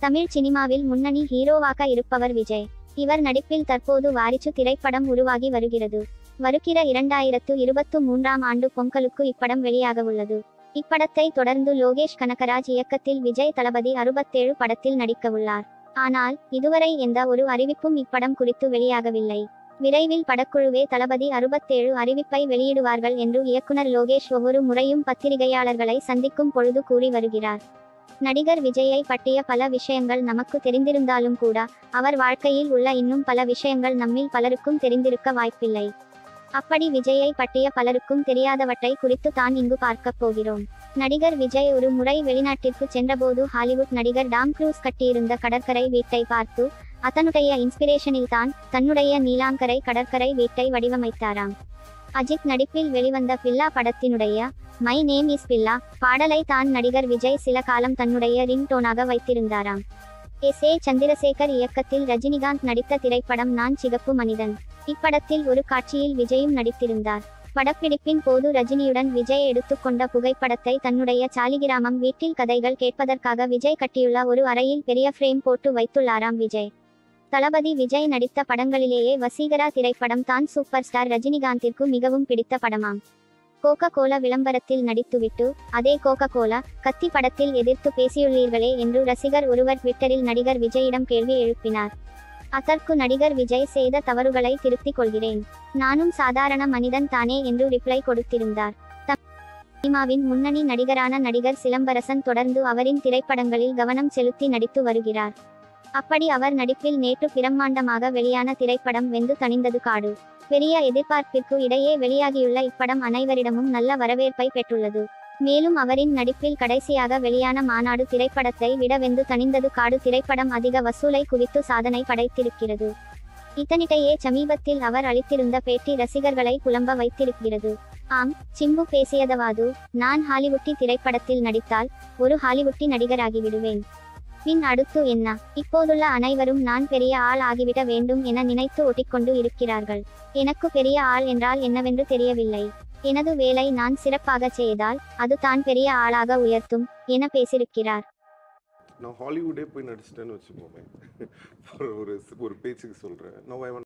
தமிழ் சினிமாவில் முன்னணி ஹீரோவாக இருப்பவர் விஜய் இவர் நடிப்பில் தற்போது வாரிசு திரைப்படம் உருவாகி வருகிறது வருகிற இரண்டாயிரத்து இருபத்து மூன்றாம் ஆண்டு பொங்கலுக்கு இப்படம் வெளியாக உள்ளது இப்படத்தை தொடர்ந்து லோகேஷ் கனகராஜ் இயக்கத்தில் விஜய் தளபதி அறுபத்தேழு படத்தில் நடிக்கவுள்ளார் ஆனால் இதுவரை எந்த ஒரு அறிவிப்பும் இப்படம் குறித்து வெளியாகவில்லை விரைவில் படக்குழுவே தளபதி அறுபத்தேழு அறிவிப்பை வெளியிடுவார்கள் என்று இயக்குனர் லோகேஷ் ஒவ்வொரு முறையும் பத்திரிகையாளர்களை சந்திக்கும் பொழுது கூறி வருகிறார் நடிகர் விஜயை பற்றிய பல விஷயங்கள் நமக்கு தெரிந்திருந்தாலும் கூட அவர் வாழ்க்கையில் உள்ள இன்னும் பல விஷயங்கள் நம்மில் பலருக்கும் தெரிந்திருக்க வாய்ப்பில்லை அப்படி விஜயை பற்றிய பலருக்கும் தெரியாதவற்றை குறித்து தான் இங்கு பார்க்கப் போகிறோம் நடிகர் விஜய் ஒரு முறை வெளிநாட்டிற்கு சென்றபோது ஹாலிவுட் நடிகர் டாம் க்ரூஸ் கட்டியிருந்த கடற்கரை வீட்டை பார்த்து அதனுடைய இன்ஸ்பிரேஷனில் தான் தன்னுடைய நீலாங்கரை கடற்கரை வீட்டை வடிவமைத்தாராம் அஜித் நடிப்பில் வெளிவந்த பில்லா படத்தினுடைய மை நேம் இஸ் பில்லா பாடலை தான் நடிகர் விஜய் சில காலம் தன்னுடைய ரிங் டோனாக வைத்திருந்தாராம் எஸ் ஏ சந்திரசேகர் இயக்கத்தில் ரஜினிகாந்த் நடித்த திரைப்படம் நான் சிகப்பு மனிதன் இப்படத்தில் ஒரு காட்சியில் விஜயும் நடித்திருந்தார் படப்பிடிப்பின் போது ரஜினியுடன் விஜய் எடுத்துக்கொண்ட புகைப்படத்தை தன்னுடைய சாலிகிராமம் வீட்டில் கதைகள் கேட்பதற்காக விஜய் கட்டியுள்ள ஒரு அறையில் பெரிய ஃப்ரேம் போட்டு வைத்துள்ளாராம் விஜய் தளபதி விஜய் நடித்த படங்களிலேயே வசீகரா திரைப்படம் தான் சூப்பர் ஸ்டார் ரஜினிகாந்திற்கு மிகவும் பிடித்த படமாம் கோகா கோலா விளம்பரத்தில் நடித்துவிட்டு அதே கோகா கோலா கத்தி படத்தில் எதிர்த்து பேசியுள்ளீர்களே என்று ரசிகர் ஒருவர் ட்விட்டரில் நடிகர் விஜயிடம் கேள்வி எழுப்பினார் அதற்கு நடிகர் விஜய் செய்த தவறுகளை திருத்திக் கொள்கிறேன் நானும் சாதாரண மனிதன் தானே என்று ரிப்ளை கொடுத்திருந்தார் சினிமாவின் முன்னணி நடிகரான நடிகர் சிலம்பரசன் தொடர்ந்து அவரின் திரைப்படங்களில் கவனம் செலுத்தி நடித்து வருகிறார் அப்படி அவர் நடிப்பில் நேற்று பிரம்மாண்டமாக வெளியான திரைப்படம் வெந்து தணிந்தது காடு பெரிய எதிர்பார்ப்பிற்கு இடையே வெளியாகியுள்ள இப்படம் அனைவரிடமும் நல்ல வரவேற்பை பெற்றுள்ளது மேலும் அவரின் நடிப்பில் கடைசியாக வெளியான மாநாடு திரைப்படத்தை விட வெந்து தணிந்தது காடு திரைப்படம் அதிக வசூலை குவித்து சாதனை படைத்திருக்கிறது இதனிடையே சமீபத்தில் அவர் அளித்திருந்த பேட்டி ரசிகர்களை புலம்ப வைத்திருக்கிறது ஆம் சிம்பு பேசியதவாது நான் ஹாலிவுட்டி திரைப்படத்தில் நடித்தால் ஒரு ஹாலிவுட்டி நடிகராகி விடுவேன் பின் அடுத்து என்ன இப்போதுள்ள அனைவரும் நான் பெரிய ஆள் ஆகிவிட வேண்டும் என நினைத்து ஒட்டிக்கொண்டு இருக்கிறார்கள் எனக்கு பெரிய ஆள் என்றால் என்னவென்று தெரியவில்லை எனது வேலை நான் சிறப்பாக செய்தால் அது தான் பெரிய ஆளாக உயர்த்தும் என பேசியிருக்கிறார் நான் ஹாலிவுட்டே போய் நடிச்சிட்டேன்னு வச்சுக்கோமே ஒரு ஒரு பேச்சுக்கு சொல்கிறேன் நோ ஐ